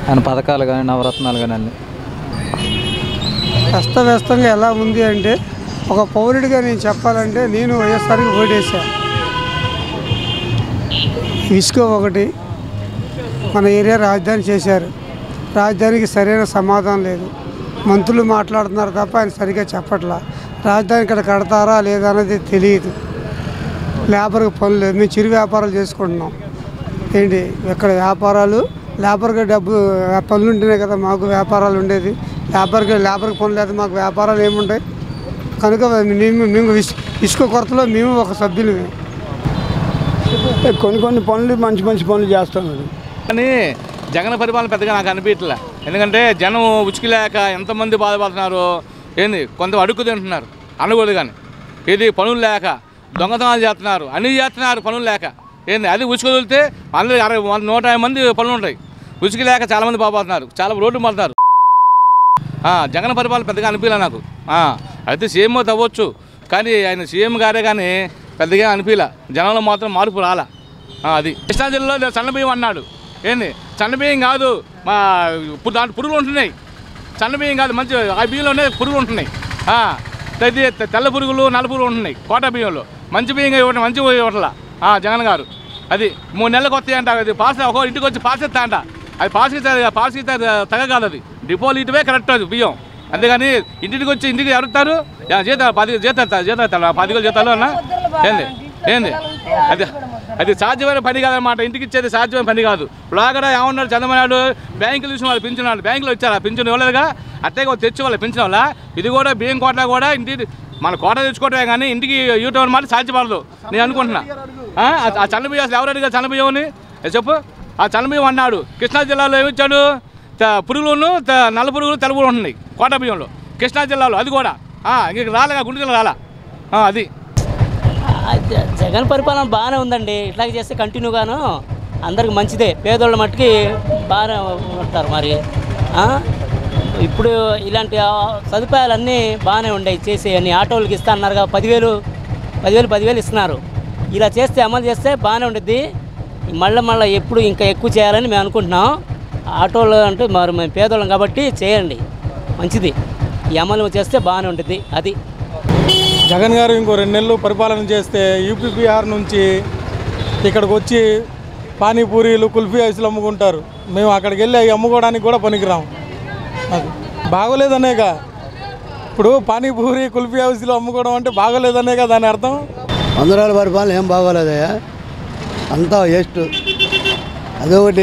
ఆయన పథకాలు కానీ నవరత్నాలు కానీ అన్నీ అస్తవ్యస్తంగా ఎలా ఉంది అంటే ఒక పౌరుడిగా నేను చెప్పాలంటే నేను వైఎస్ఆర్కి ఓటేసా ఇసుక ఒకటి మన ఏరియా రాజధాని చేశారు రాజధానికి సరైన సమాధానం లేదు మంత్రులు మాట్లాడుతున్నారు తప్ప ఆయన సరిగ్గా చెప్పట్లా రాజధాని ఇక్కడ కడతారా లేదా అనేది తెలియదు లేబర్కి పనులు లేదు మేము చిరు వ్యాపారాలు చేసుకుంటున్నాం ఏంటి ఇక్కడ వ్యాపారాలు లేబర్కి డబ్బు పనులు ఉంటేనే కదా మాకు వ్యాపారాలు ఉండేది లేబర్కి లేబర్కి పనులు లేదు మాకు వ్యాపారాలు ఏముంటాయి కనుక మేము మేము ఇస్- ఇసుక కొరతలో మేము ఒక సభ్యులమే కొన్ని కొన్ని పనులు మంచి మంచి పనులు చేస్తున్నారు కానీ జగన్ పరిపాలన పెద్దగా నాకు అనిపించలే ఎందుకంటే జనం ఉచికి లేక ఎంతమంది బాధపడుతున్నారు ఏంది కొంత అడుగు తింటున్నారు అనకూడదు కానీ ఇది పనులు లేక దొంగతనాలు చేస్తున్నారు అన్నీ చేస్తున్నారు పనులు లేక ఏంది అది ఉచికి వదిలితే అందరికి అరవై వంద నూట యాభై మంది పనులు ఉంటాయి ఉచికి లేక చాలామంది బాధపడుతున్నారు చాలా రోడ్డు పడుతున్నారు ఆ, జగన్ పరిపాలన పెద్దగా అనిపించలే నాకు ఆ, అయితే సీఎం తవ్వచ్చు కానీ ఆయన సీఎం గారే కానీ పెద్దగా అనిపించలే జనంలో మాత్రం మార్పు రాలా ఆ, అది కృష్ణా జిల్లాలో సన్నబియ్యం అన్నాడు ఏంది సన్నబియ్యం కాదు మా ఇప్పుడు దాంట్లో పురుగులు ఉంటున్నాయి సన్నబియ్యం కాదు మంచి ఆ బియ్యంలోనే పురుగులు ఉంటున్నాయి ఆ, ఇది తెల్ల పురుగులు నల్ల పురుగులు ఉంటున్నాయి కోట బియ్యంలో మంచి బియ్యం ఇవ్వటం మంచి ఇవ్వట్లా ఆ, జగన్ గారు అది మూడు నెలలకు వస్తాయంట అది పాస్ ఒక ఇంటికి వచ్చి పాస్ ఇస్తా అంట అది పాస్ ఇస్తే పాస్ ఇస్తే తగ కాదు అది డిపాజిట్వే కరెక్ట్ అది బియ్యం అంతేగాని ఇంటికి వచ్చి ఇంటికి ఎవరుతారు జీతాలు పది జీతాలు జీతాలు పది వేలు జీతాలు అన్న ఏంది ఏంది అది అది సాధ్యమైన పని కాదనమాట ఇంటికి ఇచ్చేది సాధ్యమైన పని కాదు ఇప్పుడు ఏమన్నాడు చంద్రబాబు బ్యాంకులు చూసిన వాళ్ళు పింఛన్ వాళ్ళు బ్యాంకులో ఇచ్చారా పింఛన్ ఇవ్వలేదుగా అట్టే తెచ్చి వాళ్ళు పింఛన్ వల్ల ఇది కూడా బియ్యం కోట కూడా ఇంటి మన కోట తెచ్చుకోవటమే కానీ ఇంటికి యూటర్న్ మాట సాధ్యపడదు నేను అనుకుంటున్నా ఆ, ఆ చన్నబియ్యం అసలు ఎవరు అడిగారు చన్నబియ్యం అని ఏ చెప్పు ఆ చన్నబియ్యం అన్నాడు కృష్ణా జిల్లాలో ఏమిచ్చాడు త- పురుగులను త- నల్ల పురుగులు తెల్ల పురుగులు ఉంటున్నాయి కోట బియ్యంలో కృష్ణా జిల్లాలో అది కూడా ఆ, ఇంక రాలేగా గుంటూరు జిల్లా రాలా ఆ, అది ఆ, జ- జగన్ పరిపాలన బాగానే ఉందండి ఇట్లాగే చేస్తే కంటిన్యూగాను అందరికి మంచిదే పేదోళ్ళ మట్టుకి బాగానే ఉంటారు మరి ఆ? ఇప్పుడు ఇలాంటి ఆ, సదుపాయాలన్నీ బాగానే ఉండేవి చేసే అన్ని ఆటోలకి ఇస్తా అన్నారు కదా పదివేలు పదివేలు పదివేలు ఇస్తున్నారు ఇలా చేస్తే అమలు చేస్తే బాగానే ఉంటుంది మళ్ళీ మళ్ళీ ఎప్పుడు ఇంకా ఎక్కువ చేయాలని మేము అనుకుంటున్నాం ఆటోలు అంటే మరి మేము పేదోళ్ళం కాబట్టి చేయండి మంచిది ఈ అమలు చేస్తే బాగానే ఉంటుంది అది జగన్ గారు ఇంకో రెండు నెలలు పరిపాలన చేస్తే యూపీ బీహార్ నుంచి ఇక్కడికి వచ్చి పానీపూరీలు కుల్ఫీ ఐస్లు అమ్ముకుంటారు మేము అక్కడికి వెళ్ళి అవి అమ్ముకోవడానికి కూడా పనికిరాం అది బాగోలేదనేగా ఇప్పుడు పానీపూరి కుల్ఫీ హౌస్లో అమ్ముకోవడం అంటే బాగోలేదనేగా దాని అర్థం వందరాల పరిపాలన ఏం బాగోలేదయ్యా అంతా వేస్ట్ అదొకటి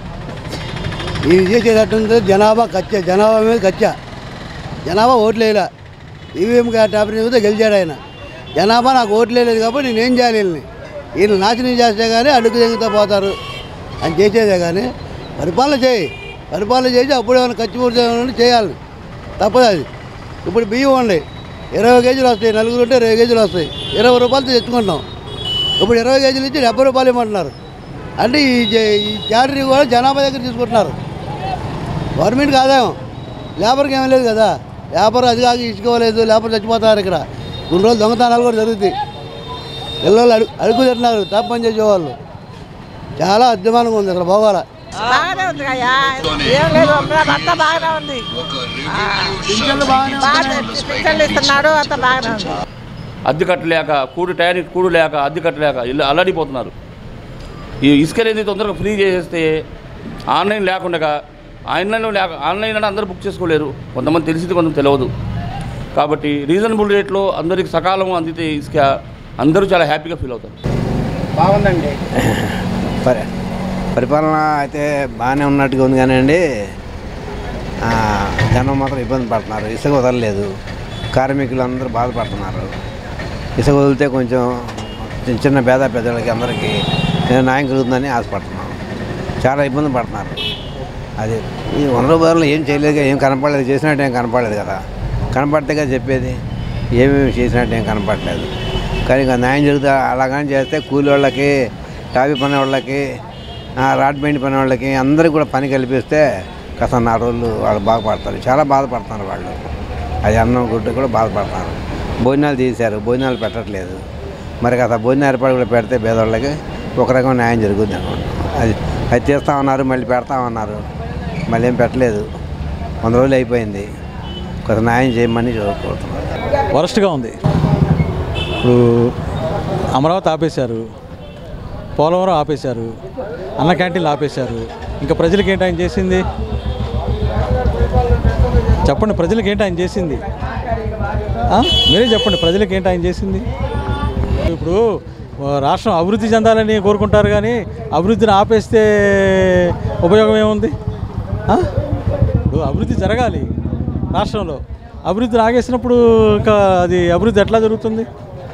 ఇది చేసేటట్టుంటే జనాభా కచ్చ జనాభా మీద కచ్చ జనాభా ఓట్లు వేయలే ఈవీఎం టాపర్ చెబితే గెలిచాడు ఆయన జనాభా నాకు ఓట్లు వేయలేదు కాబట్టి నేనేం చేయాలి వీళ్ళని వీళ్ళు నాశనం చేస్తే కానీ అడుగు తెగుతా పోతారు అని చేసేదే కానీ పరిపాలన చేయి పరిపాలన చేసి అప్పుడు ఏమైనా ఖర్చు పూర్తి చేయాలి తప్పదు అది ఇప్పుడు బియ్యం ఉండి ఇరవై కేజీలు వస్తాయి నలుగురు ఉంటే ఇరవై కేజీలు వస్తాయి ఇరవై రూపాయలతో తెచ్చుకుంటాం ఇప్పుడు ఇరవై కేజీలు ఇచ్చి డెబ్బై రూపాయలు ఇవ్వమంటున్నారు అంటే ఈ జ- ఈ క్యాటరీ కూడా జనాభా దగ్గర తీసుకుంటున్నారు గవర్నమెంట్కి ఆదాయం లేబర్కి ఏమీ లేదు కదా లేబర్ అది కాక ఇచ్చుకోలేదు లేబర్ చచ్చిపోతారు ఇక్కడ కొన్ని రోజులు దొంగతనాలు కూడా జరుగుతాయి పిల్లలు అడుగు అడుగు తింటున్నారు టాప్ పని చేసేవాళ్ళు చాలా అద్భుతంగా ఉంది అసలు బాగోలా బాగానే ఉంది అయ్యా ఏం లేదు అమ్మగారు అంతా బాగానే ఉంది ఆ, బాగానే పింఛన్లు ఇస్తున్నాడు అంతా బాగానే ఉంది అద్దె కట్టలేక కూడు టయానికి కూడు లేక అద్దె కట్టలేక ఇల్లు అల్లాడిపోతున్నారు ఈ ఇసుక అనేది తొందరగా ఫ్రీ చేసేస్తే ఆన్లైన్ లేకుండా ఆన్లైన్లో లేక ఆన్లైన్ అంటే అందరూ బుక్ చేసుకోలేరు కొంతమంది తెలిసింది కొంతమంది తెలియదు కాబట్టి రీజనబుల్ రేట్లో అందరికి సకాలం అందితే ఇసుక అందరూ చాలా హ్యాపీగా ఫీల్ అవుతారు బాగుందండి పరి పరిపాలన అయితే బాగానే ఉన్నట్టుగా ఉంది కానీ అండి ఆ, జనం మాత్రం ఇబ్బంది పడుతున్నారు ఇసుక వదలలేదు కార్మికులు అందరూ బాధపడుతున్నారు ఇసుక వదిలితే కొంచెం చిన్న చిన్న పేద పెద్దలకి అందరికీ ఏదో న్యాయం కలుగుతుందని ఆశపడుతున్నాం చాలా ఇబ్బంది పడుతున్నారు అది ఈ వంద రూపాయలు ఏం చేయలేదు ఏం కనపడలేదు చేసినట్టు ఏం కనపడలేదు కదా కనపడితేగా చెప్పేది ఏమేమి చేసినట్టు ఏం కనపడలేదు కానీ ఇంకా న్యాయం జరుగుతా అలాగని చేస్తే కూలి వాళ్ళకి టాపీ పని వాళ్ళకి ఆ, రాడ్ బెండ్ పని వాళ్ళకి అందరికి కూడా పని కల్పిస్తే కాస్త నా రోజులు వాళ్ళు బాగుపడతారు చాలా బాధపడుతున్నారు వాళ్ళు అది అన్నం గుడ్డు కూడా బాధపడుతున్నారు భోజనాలు తీశారు భోజనాలు పెట్టట్లేదు మరి కాస్త భోజనం ఏర్పాటు కూడా పెడితే పేదవాళ్ళకి ఒక రకం న్యాయం జరుగుద్ది అనుకుంటున్నాం అది అది తీస్తామన్నారు మళ్ళీ పెడతామన్నారు మళ్ళీ ఏం పెట్టలేదు వంద రోజులు అయిపోయింది కొంత న్యాయం చేయమని కోరుతున్నాను వరస్ట్గా ఉంది ఇప్పుడు అమరావతి ఆపేశారు పోలవరం ఆపేశారు అన్న క్యాంటీన్లు ఆపేశారు ఇంకా ప్రజలకి ఏంటి ఆయన చేసింది చెప్పండి ప్రజలకి ఏంటి ఆయన చేసింది ఆ? మీరే చెప్పండి ప్రజలకి ఏంటి ఆయన చేసింది ఇప్పుడు ఆ, రాష్ట్రం అభివృద్ధి చెందాలని కోరుకుంటారు కానీ అభివృద్ధిని ఆపేస్తే ఉపయోగం ఏముంది ఆ? ఇప్పుడు అభివృద్ధి జరగాలి రాష్ట్రంలో అభివృద్ధిని ఆగేసినప్పుడు ఇంకా అది అభివృద్ధి ఎట్లా జరుగుతుంది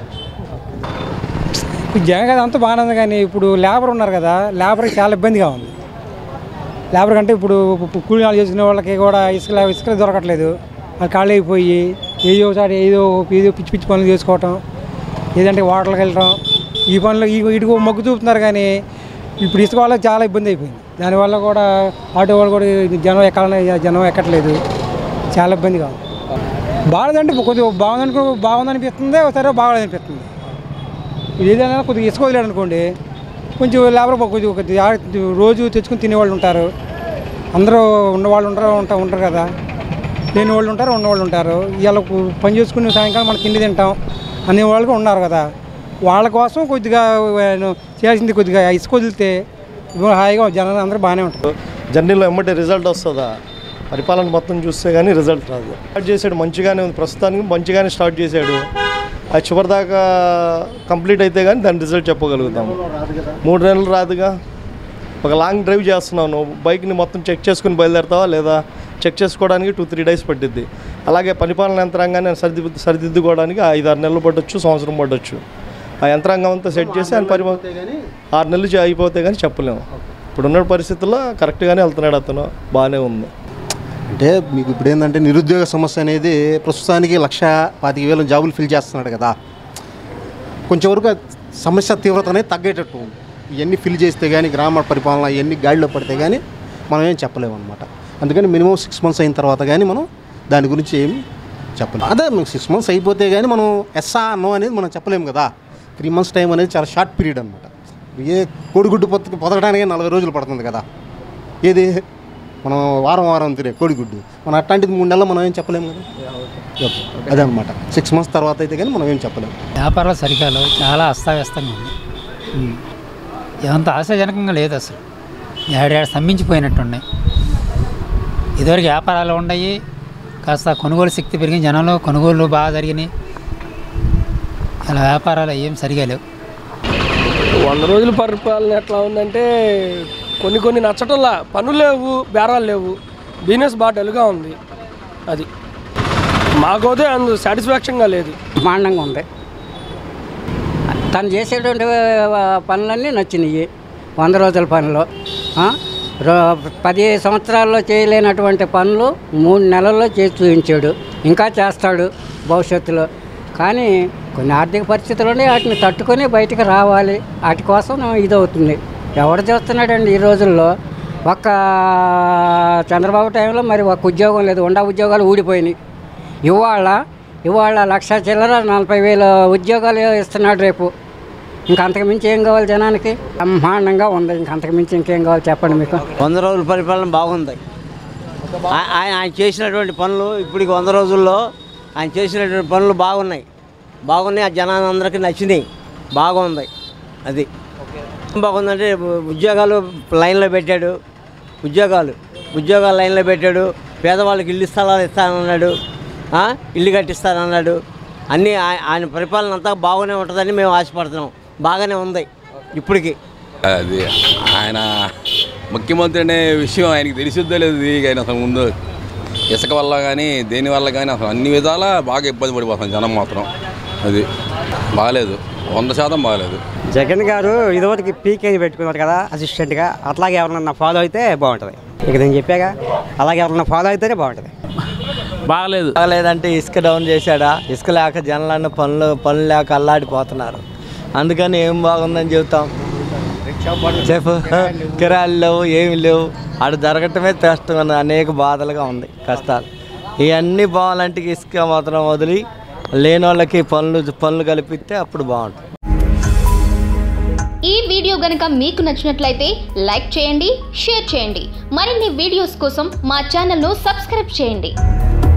ఇప్పుడు జగన్ గారు అంతా బాగానే ఉంది కానీ ఇప్పుడు లేబర్ ఉన్నారు కదా లేబర్కి చాలా ఇబ్బందిగా ఉంది లేబర్ కంటే ఇప్పుడు ఇప్పుడు కూలీనాలు చేసిన వాళ్ళకి కూడా ఇసుక ఇసుక దొరకట్లేదు అది ఖాళీ అయిపోయి ఏదో ఒకసారి ఏదో ఏదో పిచ్చి పిచ్చి పనులు చేసుకోవటం ఏదంటే వాటర్కి వెళ్ళటం ఈ పనులు ఈ ఇటుకు మొగ్గు చూపుతున్నారు కానీ ఇప్పుడు ఇసుక వాళ్ళకి చాలా ఇబ్బంది అయిపోయింది దానివల్ల కూడా ఆటో వాళ్ళు కూడా జనం ఎక్కాలని జనం ఎక్కట్లేదు చాలా ఇబ్బందిగా ఉంది బాగాలేదంటే కొద్దిగా బాగుందనుకో బాగుందనిపిస్తుంది ఒకసారి బాగాలేదనిపిస్తుంది ఇది ఏదైనా కొద్దిగా ఇసుక వదిలేడు అనుకోండి కొంచెం లేబర్ కొద్దిగా కొద్దిగా ఆ- రోజు తెచ్చుకుని తినేవాళ్ళు ఉంటారు అందరూ ఉన్నవాళ్ళు ఉంటారు ఉంటా ఉంటారు కదా లేని వాళ్ళు ఉంటారు ఉన్నవాళ్ళు ఉంటారు ఇవాళ పని చేసుకుని సాయంకాలం మనం తిండి తింటాం అనే వాళ్ళు కూడా ఉన్నారు కదా వాళ్ళ కోసం కొద్దిగా ఆ, చేసింది కొద్దిగా ఇసుక వదిలితే హాయిగా జనాలు అందరూ బాగానే ఉంటారు జర్నీలో ఎమ్మటే రిజల్ట్ వస్తుందా పరిపాలన మొత్తం చూస్తే కానీ రిజల్ట్ రాదు స్టార్ట్ చేశాడు మంచిగానే ఉంది ప్రస్తుతానికి మంచిగానే స్టార్ట్ చేశాడు అది చివరి దాకా కంప్లీట్ అయితే కానీ దాని రిజల్ట్ చెప్పగలుగుతాము మూడు నెలలు రాదుగా ఒక లాంగ్ డ్రైవ్ చేస్తున్నావు నువ్వు బైక్ని మొత్తం చెక్ చేసుకుని బయలుదేరుతావా లేదా చెక్ చేసుకోవడానికి టూ త్రీ డేస్ పట్టిద్ది అలాగే పరిపాలన యంత్రాంగాన్ని సరిది సరిదిద్దుకోవడానికి ఐదు ఆరు నెలలు పట్టొచ్చు సంవత్సరం పట్టొచ్చు ఆ యంత్రాంగం అంతా సెట్ చేసి ఆయన పరిమా ఆరు నెలలు చే- అయిపోతే కానీ చెప్పలేము ఇప్పుడున్న పరిస్థితుల్లో కరెక్ట్గానే వెళ్తున్నాడు అతను బాగానే ఉంది అంటే మీకు ఇప్పుడు ఏంటంటే నిరుద్యోగ సమస్య అనేది ప్రస్తుతానికి లక్ష పాతిక వేల జాబులు ఫిల్ చేస్తున్నాడు కదా కొంచెం వరకు ఆ సమస్య తీవ్రత అనేది తగ్గేటట్టు ఉంది ఇవన్నీ ఫిల్ చేస్తే కానీ గ్రామ పరిపాలన ఇవన్నీ గాడిలో పడితే కానీ మనం ఏం చెప్పలేము అనమాట అందుకని మినిమం సిక్స్ మంత్స్ అయిన తర్వాత కానీ మనం దాని గురించి ఏమి చెప్పలేము అదే మీకు సిక్స్ మంత్స్ అయిపోతే కానీ మనం ఎస్ఆ నో అనేది మనం చెప్పలేము కదా త్రీ మంత్స్ టైం అనేది చాలా షార్ట్ పీరియడ్ అనమాట ఏ కోడిగుడ్డు పొత్త పొదగడానికి నలభై రోజులు పడుతుంది కదా ఏది మనం వారం వారం తినే కోడిగుడ్డు మనం అట్లాంటిది మూడు నెలలు మనం ఏం చెప్పలేము కదా అదే అనమాట సిక్స్ మంత్స్ తర్వాత అయితే కానీ మనం ఏం చెప్పలేము వ్యాపారాలు సరిగా లేవు చాలా అస్తావ్యస్తంగా ఉంది ఉమ్. ఎంత ఆశాజనకంగా లేదు అసలు ఏడాడు స్తంభించిపోయినట్టున్నాయి ఇదివరకు వ్యాపారాలు ఉన్నాయి కాస్త కొనుగోలు శక్తి పెరిగిన జనంలో కొనుగోలు బాగా జరిగినాయి అలా వ్యాపారాలు ఏం సరిగా లేవు వంద రోజుల పరిపాలన ఎట్లా ఉందంటే కొన్ని కొన్ని నచ్చటంలా పనులు లేవు బేరాలు లేవు బిజినెస్ బాగా డల్గా ఉంది అది మాకైతే అందు సాటిస్ఫాక్షన్గా లేదు బ్రహ్మాండంగా ఉంది తను చేసేటువంటి ఆ, పనులన్నీ నచ్చినాయి వంద రోజుల పనులు ఆ? రో- పది సంవత్సరాల్లో చేయలేనటువంటి పనులు మూడు నెలల్లో చేసి చూపించాడు ఇంకా చేస్తాడు భవిష్యత్తులో కానీ కొన్ని ఆర్థిక పరిస్థితులు ఉన్నాయి వాటిని తట్టుకొని బయటికి రావాలి వాటి కోసం ఇది అవుతుంది ఎవడు చేస్తున్నాడండి ఈ రోజుల్లో ఒక్క చంద్రబాబు టైంలో మరి ఒక ఉద్యోగం లేదు ఉండా ఉద్యోగాలు ఊడిపోయినాయి ఇవాళ ఇవాళ లక్ష చిల్లర నలభై వేల ఉద్యోగాలు ఇస్తున్నాడు రేపు ఇంకా అంతకుమించి ఏం కావాలి జనానికి బ్రహ్మాండంగా ఉంది ఇంకా అంతకుమించి ఇంకేం కావాలి చెప్పండి మీకు వంద రోజుల పరిపాలన బాగుంది ఆ- ఆయన ఆయన చేసినటువంటి పనులు ఇప్పటికి వంద రోజుల్లో ఆయన చేసినటువంటి పనులు బాగున్నాయి బాగున్నాయి ఆ జనాలందరికీ నచ్చినాయి బాగుంది అది ఏం బాగుందంటే ఉద్యోగాలు లైన్లో పెట్టాడు ఉద్యోగాలు ఉద్యోగాలు లైన్లో పెట్టాడు పేదవాళ్ళకి ఇల్లు స్థలాలు ఇస్తానన్నాడు ఆ? ఇల్లు కట్టిస్తానన్నాడు అన్నీ ఆయ- ఆయన పరిపాలన అంతా బాగానే ఉంటుందని మేము ఆశపడుతున్నాం బాగానే ఉంది ఇప్పటికి అది ఆయన ముఖ్యమంత్రి అనే విషయం ఆయనకి తెలిసిద్దో లేదు ఆయన అసలు ముందు ఇసుక వల్ల కానీ దేని వల్ల కానీ అసలు అన్ని విధాల బాగా ఇబ్బంది పడిపోతాం జనం మాత్రం అది బాగాలేదు వంద శాతం బాగాలేదు జగన్ గారు ఇదివరకు పీకే పెట్టుకున్నారు కదా అసిస్టెంట్గా అట్లాగే ఎవరన్నా ఫాలో అయితే బాగుంటుంది ఇక నేను చెప్పాగా అలాగే ఎవరన్నా ఫాలో అయితేనే బాగుంటుంది బాగలేదు బాగలేదంటే ఇసుక డౌన్ చేశాడా ఇసుక లేక జనాలన్న పనులు పనులు లేక అల్లాడిపోతున్నారు అందుకని ఏం బాగుందని చెబుతాం చెప్పు కిరాయిలు లేవు ఏమి లేవు ఆడ జరగటమే కష్టం అని అనేక బాధలుగా ఉంది కష్టాలు ఇవన్నీ బాగాలంటే ఇసుక మాత్రం వదిలి లేని వాళ్ళకి పనులు పనులు కల్పిస్తే అప్పుడు బాగుంటుంది ఈ వీడియో గనుక మీకు నచ్చినట్లయితే లైక్ చేయండి షేర్ చేయండి మరిన్ని వీడియోస్ కోసం మా ఛానల్ను సబ్స్క్రైబ్ చేయండి